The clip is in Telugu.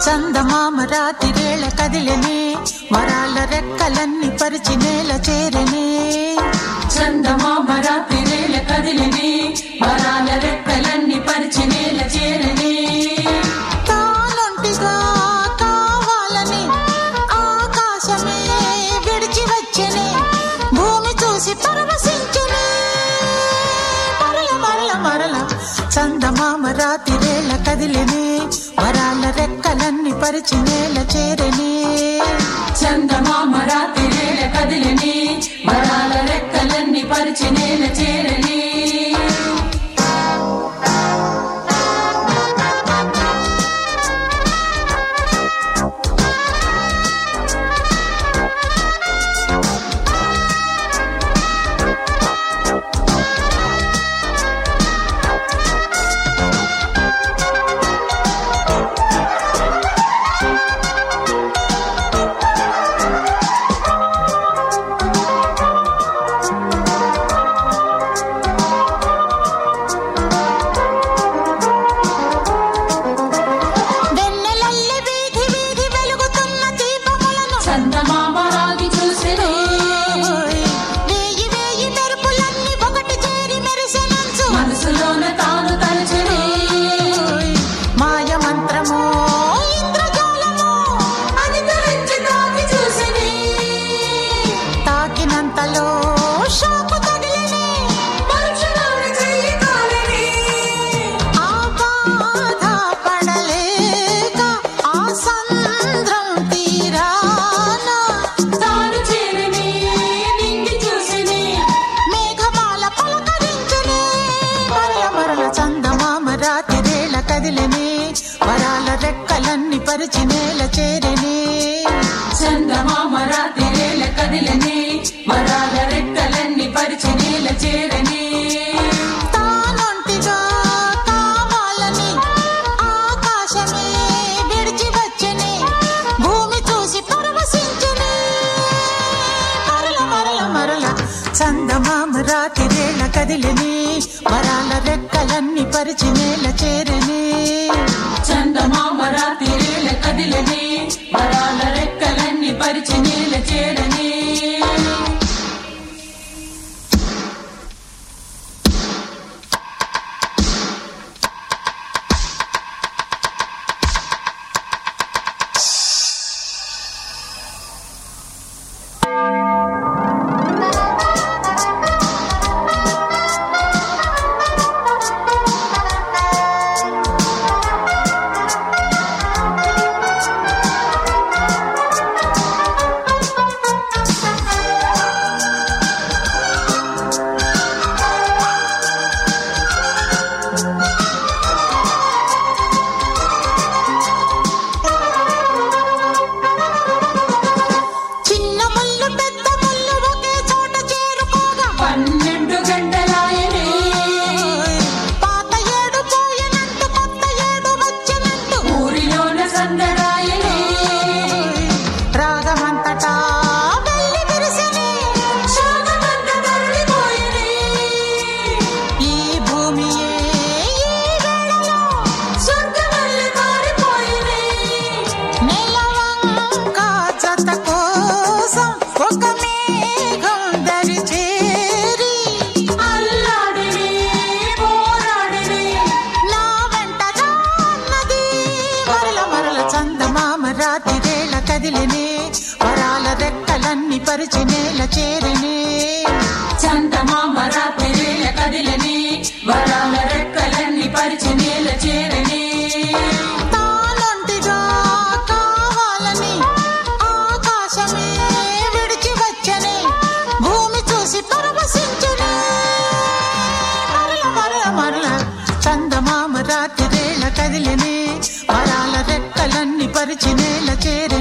చందమామ రాతిరేళ కదిలెనే వరాల రెక్కలన్నీ పరిచి నేల చేరనే చందమామ రాత్రిరేల కదిలిని వరాల రెక్కలన్నీ పరిచి నేల చేరని తానొంటిగా కావాలని ఆకాశమే విడిచి వచ్చెనే భూమి చూసి పరవశించనే మరల మరల మరల చందమామ రాతిరేళ కదిలెనే వరాల రెక్కలన్నీ పరిచి నేల చేరనే చందమామ రాత్రిరేల కదిలిని వరాల రెక్కలన్నీ పరిచి నేల చేరని వెన్నెలల్లి వీధి వీధి వెలుగుతున్న దీపములను చందమామ రాగి చూసిని ఓయ్, వేయి వేయి మెరుపులన్నీ ఒకటి చేరి మెరిసెనంచు మనసులోన తాను తలచని ఓయ్, మాయ మంత్రమో ఇంద్రజాలమో అది తరించి తాకి చూసిని తాకినంతలో షాకు తగిలిని మనుషులోని చెయ్యి కాలిని ఆ బాధ పడలేక ఆ సంద్రం తీరాన తాను చేరిని నింగి చూసిని మేఘమాల పలకరించనే మరల మరల చందమామ రాతిరేళ కదిలిని వరాల రెక్కలన్నీ పరిచి నేల చేరిని చందమామ రాత్రిరేల కదిలని వరాల రెక్కలన్నీ పరిచి నీల చేరని తానొంటిగా కావాలని ఆకాశమే విడిచి వచ్చని భూమి చూసి పరవశించని మరల మరల మరల చందమామ రాతిరేళ కదిలిని వరాల రెక్కలన్నీ పరిచి నేల చేరని చందమామ రాత్రిరేల కదిలని వరాల రెక్కలన్నీ పరిచి నీల చేరని చిన్న ముళ్ళు పెద్ద ముళ్ళు ఒకే చోట చేరుకోగా పన్నెండు గంటలాయని పాత ఏడు పోయినట్టు కొత్త ఏడు వచ్చినట్టు ఊరిలోన సందడాయని రాగమంతటా వెళ్ళి విరిసిని శోకమంత తరలిపోయని ఈ భూమియే ఈ వేళలో స్వర్గమల్లి మారిపోయని నెలవంక జత కోసం ఒక మేఘం దరి చేరి అల్లాడిని పోరాడిని నా వెంట రాన్నది మరల మరల చందమామ రాతిరేళ కదిలిని వరాల రెక్కలన్నీ పరిచి నేల చేరిని చందమామ రాత్రిరేల కదిలని వరాల రెక్కలన్నీ పరిచి నేల చేరని తానొంటిగా కావాలని ఆకాశమే విడిచి వచ్చని భూమి చూసి పరవశించని మరల మరల మరల చందమామ రాతిరేళ కదిలిని వరాల రెక్కలన్నీ పరిచి నేల చేరి